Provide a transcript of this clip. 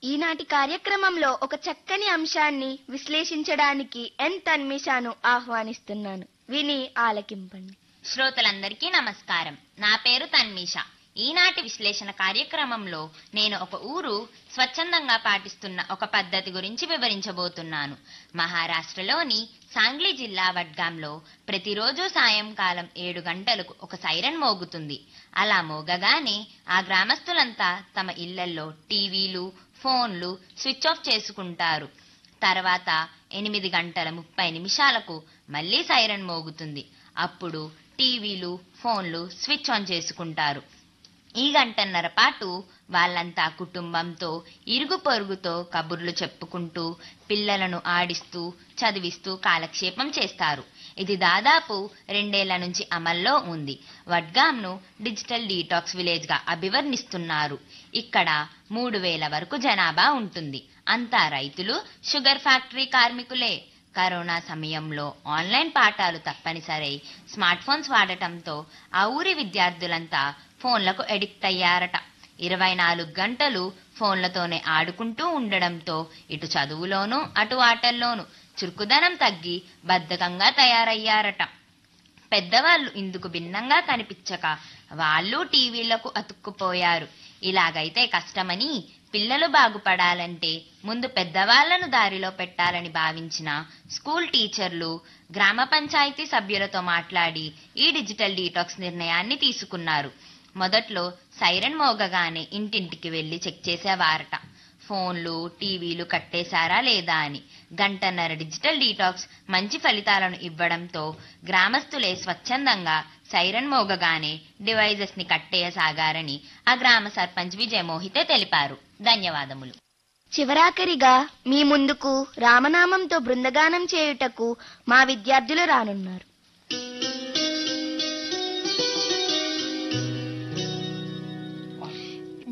ఈనాటి కార్యక్రమంలో ఒక చక్కని అంశాన్ని విశ్లేషించడానికి ఎన్ తన్మిషాను ఆహ్వానిస్తున్నాను విని ఆలకింపండి శ్రోతలందరికీ నమస్కారం నా పేరు తన్మీష ఈనాటి విశ్లేషణ కార్యక్రమంలో నేను ఒక ఊరు స్వచ్ఛందంగా పాటిస్తున్న ఒక పద్ధతి గురించి వివరించబోతున్నాను మహారాష్ట్రలోని సాంగ్లీ జిల్లా వడ్గాంలో ప్రతిరోజు సాయంకాలం ఏడు గంటలకు ఒక సైరన్ మోగుతుంది అలా మోగగానే ఆ గ్రామస్తులంతా తమ ఇళ్లల్లో టీవీలు ఫోన్లు స్విచ్ ఆఫ్ చేసుకుంటారు తర్వాత ఎనిమిది గంటల ముప్పై నిమిషాలకు మళ్ళీ సైరన్ మోగుతుంది అప్పుడు టీవీలు ఫోన్లు స్విచ్ ఆన్ చేసుకుంటారు ఈ గంటన్నర పాటు వాళ్ళంతా కుటుంబంతో ఇరుగు పొరుగుతో కబుర్లు చెప్పుకుంటూ పిల్లలను ఆడిస్తూ చదివిస్తూ కాలక్షేపం చేస్తారు ఇది దాదాపు రెండేళ్ల నుంచి అమల్లో ఉంది వడ్గాంను డిజిటల్ డీటాక్స్ విలేజ్ గా అభివర్ణిస్తున్నారు ఇక్కడ మూడు వేల వరకు జనాభా ఉంటుంది అంతా రైతులు షుగర్ ఫ్యాక్టరీ కార్మికులే కరోనా సమయంలో ఆన్లైన్ పాఠాలు తప్పనిసరై స్మార్ట్ ఫోన్స్ వాడటంతో ఆ ఊరి విద్యార్థులంతా ఫోన్లకు ఎడిక్ట్ అయ్యారట ఇరవై నాలుగు గంటలు ఫోన్లతోనే ఆడుకుంటూ ఉండడంతో ఇటు చదువులోనూ అటు ఆటల్లోనూ చురుకుదనం తగ్గి బద్ధకంగా తయారయ్యారట పెద్దవాళ్ళు ఇందుకు భిన్నంగా కనిపించక వాళ్ళు టీవీలకు అతుక్కుపోయారు ఇలాగైతే కష్టమని పిల్లలు బాగుపడాలంటే ముందు పెద్దవాళ్లను దారిలో పెట్టాలని భావించిన స్కూల్ టీచర్లు గ్రామ పంచాయతీ సభ్యులతో మాట్లాడి ఈ డిజిటల్ డీటాక్స్ నిర్ణయాన్ని తీసుకున్నారు మొదట్లో సైరన్ మోగగానే ఇంటింటికి వెళ్లి చెక్ చేసేవారట ఫోన్లు టీవీలు కట్టేశారా లేదా అని గంటన్నర డిజిటల్ డీటాక్స్ మంచి ఫలితాలను ఇవ్వడంతో గ్రామస్తులే స్వచ్ఛందంగా సైరన్ మోగగానే డివైజెస్ ని కట్టేయసాగారని ఆ గ్రామ సర్పంచ్ విజయ మోహితే తెలిపారు ధన్యవాదములు చివరాఖరిగా మీ ముందుకు రామనామంతో బృందగానం చేయుటకు మా విద్యార్థులు రానున్నారు